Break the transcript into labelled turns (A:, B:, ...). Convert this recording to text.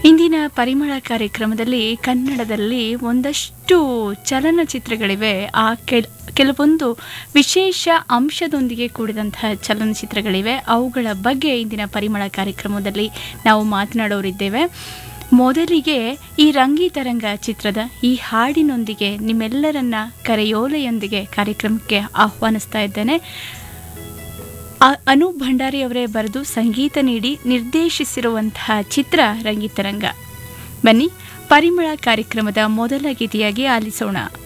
A: ಇಂದಿನ ಪರಿಮಳ ಕಾರ್ಯಕ್ರಮದಲ್ಲಿ ಕನ್ನಡದಲ್ಲಿ ಒಂದಷ್ಟು ಚಲನಚಿತ್ರಗಳಿವೆ ಆ ಕೆಲ್ ಕೆಲವೊಂದು ವಿಶೇಷ ಅಂಶದೊಂದಿಗೆ ಕೂಡಿದಂತಹ ಚಲನಚಿತ್ರಗಳಿವೆ ಅವುಗಳ ಬಗ್ಗೆ ಇಂದಿನ ಪರಿಮಳ ಕಾರ್ಯಕ್ರಮದಲ್ಲಿ ನಾವು ಮಾತನಾಡೋರಿದ್ದೇವೆ ಮೊದಲಿಗೆ ಈ ರಂಗಿತರಂಗ ಚಿತ್ರದ ಈ ಹಾಡಿನೊಂದಿಗೆ ನಿಮ್ಮೆಲ್ಲರನ್ನ ಕರೆಯೋಲೆಯೊಂದಿಗೆ ಕಾರ್ಯಕ್ರಮಕ್ಕೆ ಆಹ್ವಾನಿಸ್ತಾ ಇದ್ದೇನೆ ಅ- ಅನೂಪ್ ಭಂಡಾರಿ ಅವರೇ ಬರೆದು ಸಂಗೀತ ನೀಡಿ ನಿರ್ದೇಶಿಸಿರುವಂತಹ ಚಿತ್ರ ರಂಗಿತರಂಗ ಬನ್ನಿ ಪರಿಮಳ ಕಾರ್ಯಕ್ರಮದ ಮೊದಲ ಗೀತೆಯಾಗಿ ಆಲಿಸೋಣ